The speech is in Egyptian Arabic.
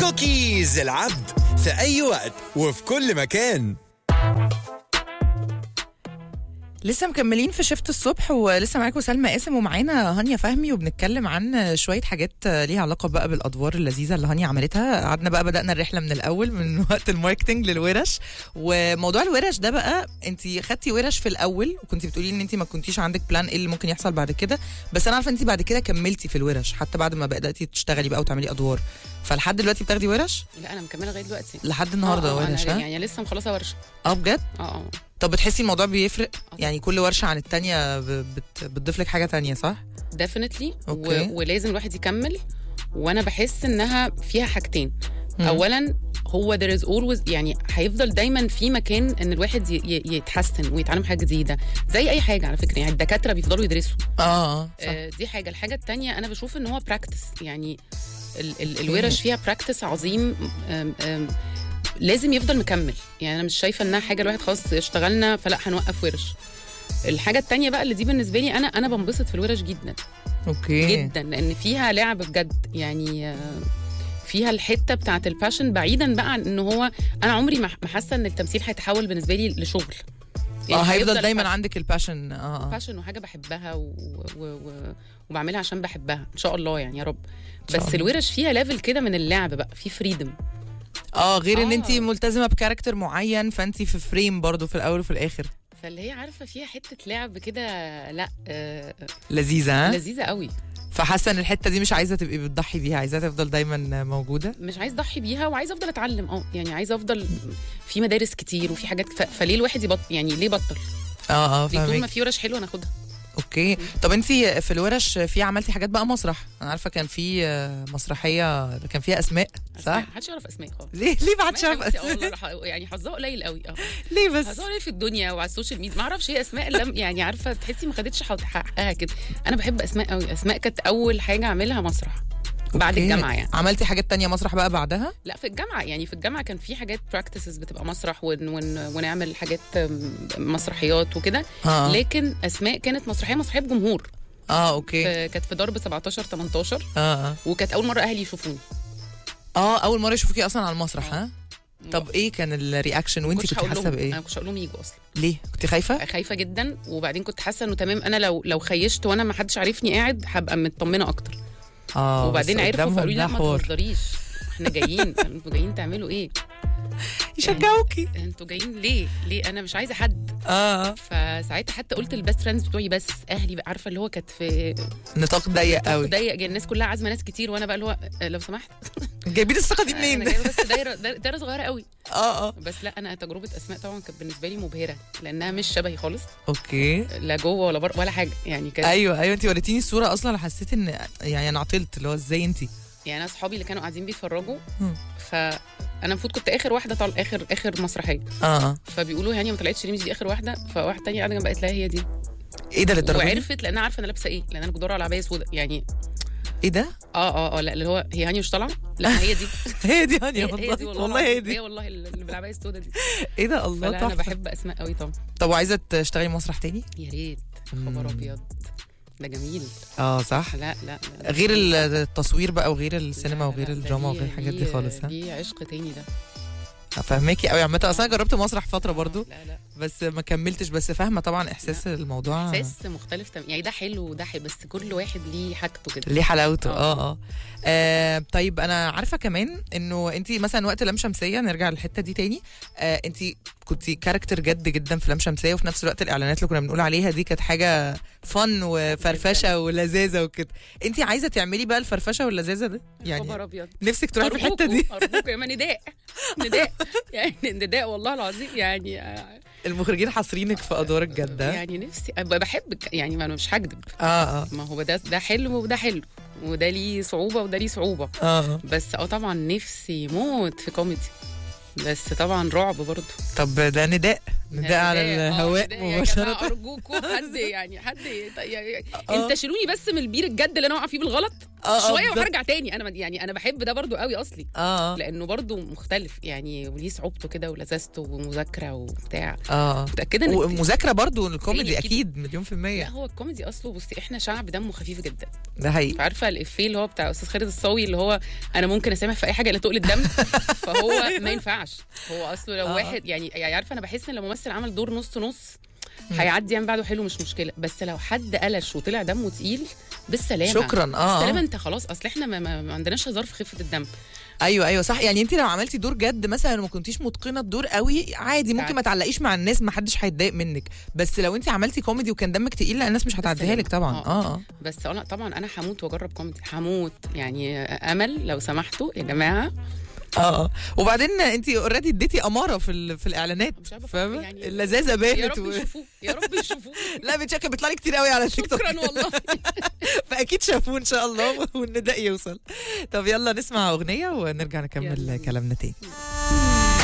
كوكيز العبد في أي وقت وفي كل مكان لسه مكملين في شفت الصبح ولسه معاكم سلمى قاسم ومعانا هانيا فهمي وبنتكلم عن شويه حاجات ليها علاقه بقى بالادوار اللذيذه اللي هانيا عملتها قعدنا بقى بدانا الرحله من الاول من وقت الماركتنج للورش وموضوع الورش ده بقى انت خدتي ورش في الاول وكنت بتقولي ان انت ما كنتيش عندك بلان ايه اللي ممكن يحصل بعد كده بس انا عارفه انت بعد كده كملتي في الورش حتى بعد ما بداتي تشتغلي بقى وتعملي ادوار فلحد دلوقتي بتاخدي ورش لا انا مكمله لغايه دلوقتي لحد النهارده آه، آه، ورش أنا ها يعني لسه مخلصه ورشه اه بجد اه اه طب بتحسي الموضوع بيفرق آه. يعني كل ورشه عن التانية ب- بت... بتضيف لك حاجه تانية صح ديفينتلي أوكي. ولازم الواحد يكمل وانا بحس انها فيها حاجتين مم. اولا هو there is always يعني هيفضل دايما في مكان ان الواحد ي- ي- يتحسن ويتعلم حاجه جديده زي اي حاجه على فكره يعني الدكاتره بيفضلوا يدرسوا اه اه صح. آه دي حاجه الحاجه التانية انا بشوف ان هو براكتس يعني ال ال الورش فيها براكتس عظيم آم آم لازم يفضل مكمل يعني انا مش شايفه انها حاجه الواحد خلاص اشتغلنا فلا هنوقف ورش الحاجه التانية بقى اللي دي بالنسبه لي انا انا بنبسط في الورش جدا اوكي جدا لان فيها لعب بجد يعني آه، فيها الحته بتاعت الباشن بعيدا بقى عن ان هو انا عمري ما ما حاسه ان التمثيل هيتحول بالنسبه لي لشغل اه هيفضل دايما passion. عندك الباشن اه اه باشن وحاجه بحبها و... و... و... وبعملها عشان بحبها ان شاء الله يعني يا رب شاء بس الله. الورش فيها ليفل كده من اللعب بقى في فريدم اه غير ان آه. انت ملتزمه بكاركتر معين فانت في فريم برضو في الاول وفي الاخر فاللي هي عارفه فيها حته لعب كده لا آه لذيذه ها لذيذه قوي فحاسه ان الحته دي مش عايزه تبقي بتضحي بيها عايزاها تفضل دايما موجوده مش عايز اضحي بيها وعايزه افضل اتعلم اه يعني عايزه افضل في مدارس كتير وفي حاجات ف... فليه الواحد يبطل يعني ليه بطل اه اه طول ما فاهمك في ورش حلوه ناخدها اوكي طب انت في الورش في عملتي حاجات بقى مسرح انا عارفه كان في آه، مسرحيه كان فيها اسماء صح محدش يعرف اسماء خالص ليه ليه ما حدش أسماء عارف حبيبتي، اه والله رح- يعني حظها قليل قوي اه ليه بس حظها قليل في الدنيا وعلى السوشيال ميديا ما اعرفش هي اسماء لم يعني عارفه تحسي ما خدتش حق- حقها كده انا بحب اسماء قوي اسماء كانت اول حاجه اعملها مسرح بعد أوكي. الجامعه يعني عملتي حاجات تانية مسرح بقى بعدها لا في الجامعه يعني في الجامعه كان في حاجات براكتسز بتبقى مسرح ون ون ونعمل حاجات أم، مسرحيات وكده اه لكن اسماء كانت مسرحيه مسرحيه بجمهور اه اوكي في- كانت في ضرب 17 18 اه اه وكانت اول مره اهلي يشوفوني اه اول مره يشوفوكي اصلا على المسرح ها طب ايه كان الرياكشن وانت كنتش كنت هقول حاسه لهم- بايه انا كنتش هقول لهم يجوا اصلا ليه كنت خايفه خايفه جدا وبعدين كنت حاسه انه تمام انا لو لو خيشت وانا ما حدش عارفني قاعد هبقى مطمنه اكتر اه وبعدين بس عرفوا قدامهم فقالوا لي لا ده ما حوار. تهزريش احنا جايين انتوا جايين تعملوا ايه يشجعوكي انتوا جايين ليه ليه انا مش عايزه حد اه فساعتها حتى قلت البيست فريندز بتوعي بس اهلي بقى عارفه اللي هو كانت في نطاق ضيق قوي ضيق جدا الناس كلها عازمه ناس كتير وانا بقى اللي هو آه، لو سمحت جايبين الثقه دي انا منين جايبه بس دايره دايره صغيره قوي اه اه بس لا انا تجربه اسماء طبعا كانت بالنسبه لي مبهره لانها مش شبهي خالص اوكي لا جوه ولا بره ولا حاجه يعني كانت ايوه ايوه انت وريتيني الصوره اصلا حسيت ان يعني انا عطلت اللي هو ازاي انت يعني انا اصحابي اللي كانوا قاعدين بيتفرجوا مم. فانا المفروض كنت اخر واحده طال اخر اخر مسرحيه اه اه فبيقولوا يعني ما طلعتش ليه مش دي اخر واحده فواحده تانية قاعده جنب قالت لها هي دي ايه ده للدرجه دي؟ وعرفت لانها عارفه انا لابسه ايه لان انا كنت بدور على عبايه سوداء يعني ايه ده اه اه اه لا اللي هو هي هاني مش طالعه لا هي دي هي دي هانيا هي, هي والله دي والله العظيم. هي هي دي والله اللي بالعبايه السوداء دي ايه ده الله فلا انا تحفه بحب اسماء قوي طبعا طب وعايزه تشتغلي مسرح تاني يا ريت مم. خبر ابيض ده جميل اه صح لا لا, لا. غير التصوير بقى وغير السينما لا، وغير لا، ده الدراما دي- وغير الحاجات دي دي- خالص ها دي عشق تاني ده فاهماكي قوي عامه اصلا أنا جربت مسرح فتره برضو لا لا بس ما كملتش بس فاهمه طبعا احساس الموضوع احساس مختلف تم... يعني ده حلو وده حلو بس كل واحد ليه حاجته كده ليه حلاوته آه. اه اه آه، طيب انا عارفه كمان انه انت مثلا وقت لام شمسيه نرجع للحته دي تاني آه انت كنت كاركتر جد جدا في لام شمسيه وفي نفس الوقت الاعلانات اللي كنا بنقول عليها دي كانت حاجه فن وفرفشه ولذاذه وكده انت عايزه تعملي بقى الفرفشه واللذاذه ده خبر يعني ابيض نفسك تروحي في الحته دي أرجوكوا- ارجوكوا يا ما نداء نداء يعني نداء والله العظيم يعني آه، المخرجين حاصرينك في ادوار الجد ده يعني نفسي أبقى بحبك يعني ما انا مش هكدب اه اه ما هو ده ده حلو وده حلو وده ليه صعوبه وده ليه صعوبه اه بس اه طبعا نفسي موت في كوميدي بس طبعا رعب برضه طب ده نداء نداء على آه، الهواء نداء يا جماعة مباشره ارجوكوا حد يعني حد يعني انت شيلوني بس من البير الجد اللي انا واقعه فيه بالغلط آه، شويه بالظبط. وهرجع تاني انا يعني انا بحب ده برضو قوي اصلي اه لانه برضو مختلف يعني وليه صعوبته كده ولذاذته ومذاكره وبتاع اه متاكده ان ومذاكره برضو الكوميدي هي أكيد. اكيد مليون في لا المية هو الكوميدي اصله بصي احنا شعب دمه خفيف جدا ده حقيقي عارفه الافيه اللي هو بتاع استاذ خالد الصاوي اللي هو انا ممكن اسامح في اي حاجه الا تقل الدم فهو ما ينفعش هو اصله لو آه. واحد يعني يعني عارفه انا بحس ان لو ممثل عمل دور نص نص هيعدي يعني بعده حلو مش مشكله بس لو حد قلش وطلع دمه تقيل بالسلامه شكرا اه بالسلامه انت خلاص اصل احنا ما, ما, ما عندناش هزار في خفه الدم ايوه ايوه صح يعني انت لو عملتي دور جد مثلا وما كنتيش متقنه الدور قوي عادي ممكن ما تعلقيش مع الناس ما حدش هيتضايق منك بس لو انت عملتي كوميدي وكان دمك تقيل لا الناس مش هتعديها لك طبعا آه. اه اه بس انا طبعا انا هموت واجرب كوميدي هموت يعني امل لو سمحتوا يا جماعه اه اه وبعدين انت اوريدي اديتي اماره في ال- في الاعلانات مش عارفة فاهمه يعني- اللذاذه يا بانت رب و... يشوفوه يا رب يشوفوه لا بتشكل بيطلع لي كتير قوي على تيك توك شكرا والله فاكيد شافوه ان شاء الله والنداء يوصل طب يلا نسمع اغنيه ونرجع نكمل يلا. كلامنا تاني